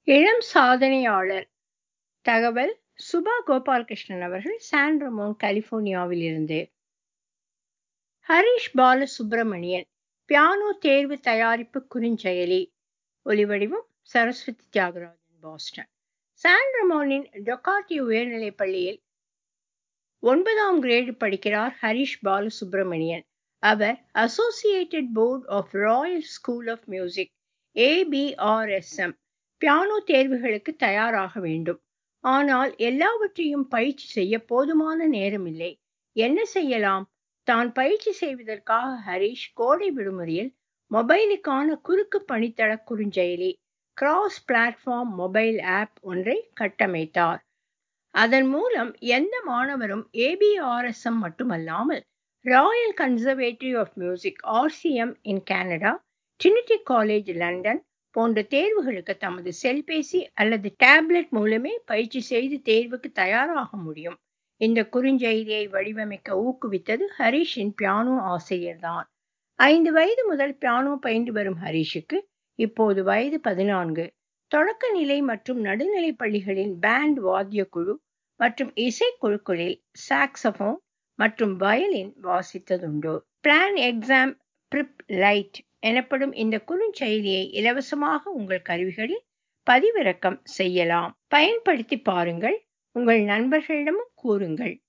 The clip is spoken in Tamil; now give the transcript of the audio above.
இளம் சாதனையாளர் தகவல் சுபா கோபாலகிருஷ்ணன் அவர்கள் சான் ரமோன் கலிபோர்னியாவில் இருந்து ஹரிஷ் பாலசுப்ரமணியன் பியானோ தேர்வு தயாரிப்பு குறுஞ்செயலி ஒலிவடிவம் சரஸ்வதி தியாகராஜன் பாஸ்டன் சான் ரமோனின் டொகாட்டி உயர்நிலைப் பள்ளியில் ஒன்பதாம் கிரேடு படிக்கிறார் ஹரிஷ் பாலசுப்ரமணியன் அவர் associated board of royal school of music ABRSM piano தேர்வுகளுக்கு தயாராக வேண்டும் ஆனால் எல்லாவற்றையும் பயிற்சி செய்ய போதுமான நேரமில்லை என்ன செய்யலாம் தான் பயிற்சி செய்வதற்காக ஹரிஷ் கோடை விடுமுறையில் மொபைலுக்கான குறுக்கு பணித்தள குறுஞ்செயலி கிராஸ் பிளாட்ஃபார்ம் மொபைல் ஆப் ஒன்றை கட்டமைத்தார் அதன் மூலம் எந்த மாணவரும் ஏபிஆர்எஸ்எம் மட்டுமல்லாமல் royal conservatory of music RCM in Canada Trinity college London போன்ற தேர்வுகளுக்கு தமது செல்பேசி அல்லது டேப்லெட் மூலமே பயிற்சி செய்து தேர்வுக்கு தயாராக முடியும் இந்த குறுஞ்செய்தியை வடிவமைக்க ஊக்குவித்தது ஹரிஷின் பியானோ ஆசிரியர்தான் ஐந்து வயது முதல் பியானோ பயின்று வரும் ஹரிஷுக்கு இப்போது வயது பதினான்கு தொடக்க நிலை மற்றும் நடுநிலை பள்ளிகளின் பேண்ட் வாத்திய குழு மற்றும் இசைக்குழுக்களில் சாக்ஸபோன் மற்றும் வயலின் வாசித்ததுண்டு பிளான் எக்ஸாம் ப்ரிப் லைட் எனப்படும் இந்த குறுஞ்செயலியை இலவசமாக உங்கள் கருவிகளில் பதிவிறக்கம் செய்யலாம் பயன்படுத்தி பாருங்கள் உங்கள் நண்பர்களிடமும் கூறுங்கள்